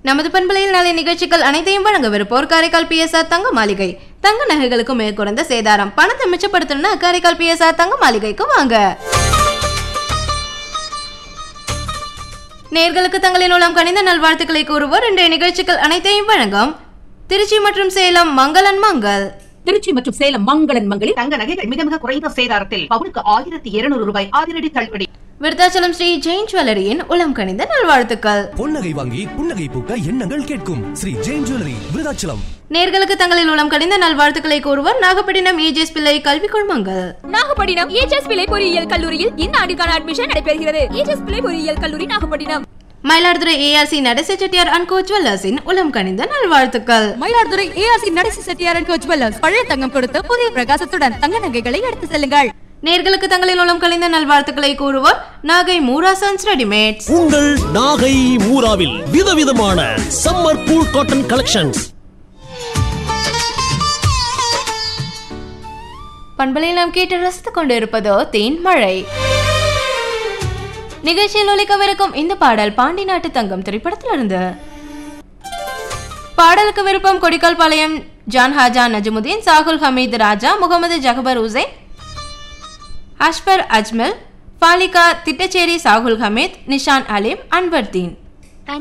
நமது பண்பலையில் நாளை நிகழ்ச்சிகள் அனைத்தையும் வழங்கவிருப்போர் காரைக்கால் பிஎஸ்ஆர் தங்க மாளிகை தங்க நகைகளுக்கு மேற்குறைந்த சேதாரம் பணத்தை மிச்சப்படுத்தணும்னா காரைக்கால் பிஎஸ்ஆர் தங்க மாளிகைக்கு வாங்க நேர்களுக்கு தங்களின் மூலம் கணித நல்வாழ்த்துக்களை கூறுவோர் இன்றைய நிகழ்ச்சிகள் அனைத்தையும் வழங்கும் திருச்சி மற்றும் சேலம் மங்களன் மங்கள் திருச்சி மற்றும் சேலம் மங்களன் மங்களில் தங்க நகைகள் மிக மிக குறைந்த சேதாரத்தில் பவுனுக்கு ஆயிரத்தி இருநூறு ரூபாய் அதிரடி தள்ளுபடி விருத்தாச்சலம் ஸ்ரீ ஜெயின் ஜுவல்லரியின் உளம் கணித நல்வாழ்த்துக்கள் பொன்னகை வாங்கி புன்னகை பூக்க எண்ணங்கள் கேட்கும் ஸ்ரீ ஜெயின் ஜுவல்லரி விருதாச்சலம் நேர்களுக்கு தங்களின் மூலம் கணித நல்வாழ்த்துக்களை கூறுவோர் நாகப்பட்டினம் ஏஜிஎஸ் பிள்ளை கல்வி குழுமங்கள் நாகப்பட்டினம் ஏஜஸ் பிள்ளை பொறியியல் கல்லூரியில் இந்த ஆண்டுக்கான அட்மிஷன் நடைபெறுகிறது ஏஜஸ் பிள்ளை பொறியியல் கல்லூரி நாகப்பட்டினம் மயிலாடுதுறை ஏஆர்சி நடேச செட்டியார் அண்ட் கோ ஜுவல்லர்ஸின் உளம் கணித நல்வாழ்த்துக்கள் Mayiladuthurai ARC Nadesi Chettiar and jewellers பழைய தங்கம் கொடுத்து புதிய பிரகாசத்துடன் தங்க நகைகளை எடுத்து செல்லுங்கள் நேர்களுக்கு தங்களின் மூலம் கணித நல்வாழ்த்துக்களை கூறுவோர் நாகை மூராசன்ஸ் ரெடிமேட்ஸ் உங்கள் நாகை மூராவில் விதவிதமான சம்மர் கூல் காட்டன் கலெக்ஷன்ஸ் பண்பலையில் நாம் கேட்டு ரசித்துக் கொண்டிருப்பதோ தேன் மழை நிகழ்ச்சியில் ஒலிக்கவிருக்கும் இந்த பாடல் பாண்டி நாட்டு தங்கம் திரைப்படத்திலிருந்து பாடலுக்கு விருப்பம் கொடிக்கால் பாளையம் ஜான் ஹாஜா நஜமுதீன் சாகுல் ஹமீத் ராஜா முகமது ஜஹபர் உசைன் அஷ்பர் அஜ்மல் ஃபாலிகா திட்டச்சேரி சாகுல் ஹமீத் நிஷான் அலீம் அன்வர்தீன்